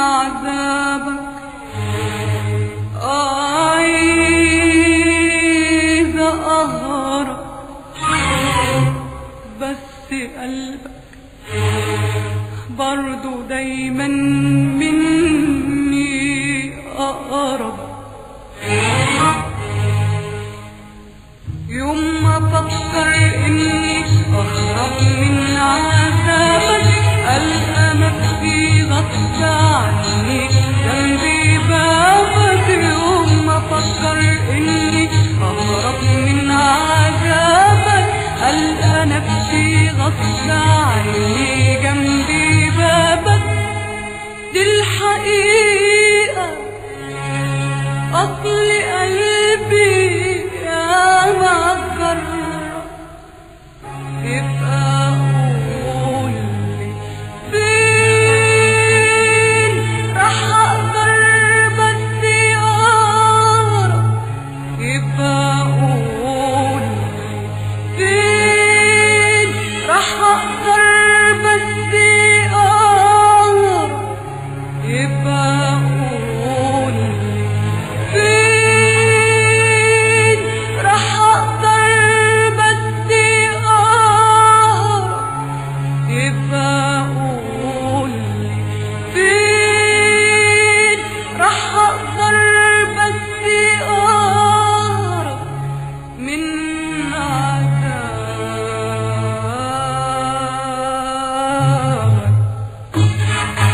عذابك عايزة أهرب بس قلبك برضو دايما مني أقرب يوم ما أفكر إني أهرب من عذابك ألقى نفسي غصب عني جنبي بابك يوم ما أفكر إني أهرب من عذابك ألقى نفسي غصب عني جنبي بابك دي الحقيقة أصل قلبي يا ما جرب يبقى قول لي فين راح أقدر بدي أهرب يبقى قول لي فين راح أقدر بدي أهرب يبقى قول لي فين راح أقدر بدي أهرب يبقى قول لي فين راح أقدر بدي أهرب من عذابك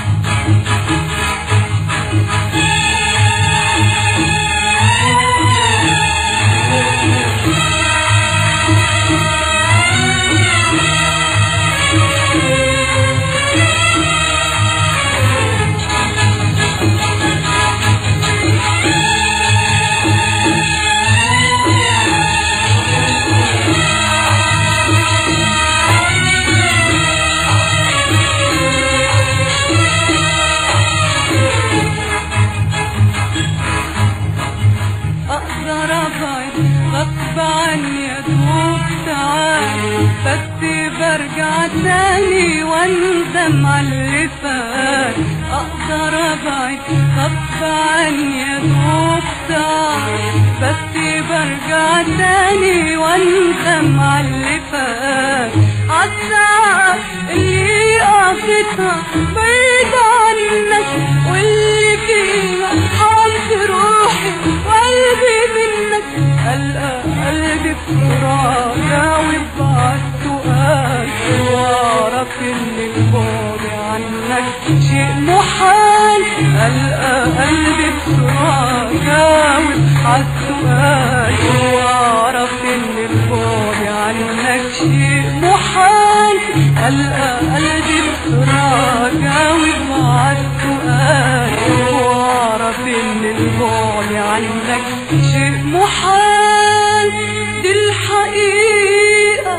اقدر ابعد غصب عني ادوب ساعات بس برجع تاني واندم على اللي فات اقدر ابعد غصب عني ادوب ساعات بس برجع تاني واندم على اللي فات عالساعات اللي قضيتها بعيد عنك واللي فيها حرمت روحي وقلبي منك ألقى قلبي بسرعة جاوب على السؤال واعرف ان البعد عنك شيء محال ألقى قلبي بسرعة جاوب على السؤال واعرف ان البعد عنك شيء محال ألقى قلبي بسرعة جاوب على السؤال واعرف ان البعد عنك شيء محال دي الحقيقة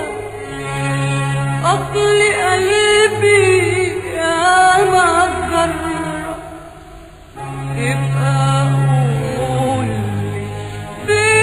أصل قلبي يا ما جرب يبقى قول لي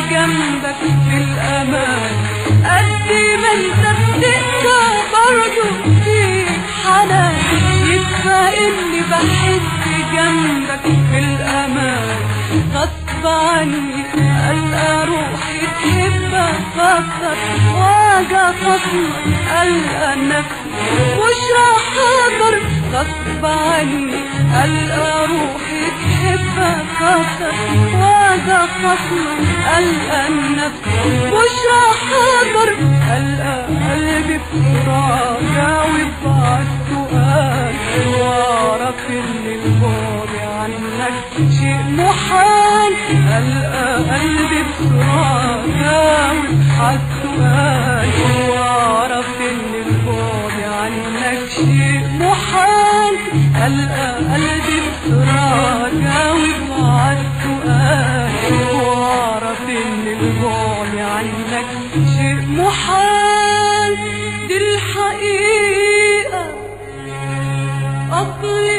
جنبك في الأمان قد ما انت بتقسى برضه في حنان يكفى اني بحس جنبك في الأمان غصب عني ألقى روحي تحبك أكتر واجي خصمك ألقى نفسي مش راح أقدر غصب عني ألقى روحي تحبك أكتر واجي خصمك ألقى نفسي مش راح أقدر ألقى قلبي بسرعة جاوب بعد سؤال وأعرف إن البعد عنك شيء محال ألقى قلبي بسرعة جاوب عالسؤال وأعرف إن البعد عنك شيء محال ألقى قلبي بسرعة جاوب عالسؤال وأعرف إن البعد عنك شيء محال دي الحقيقة أصل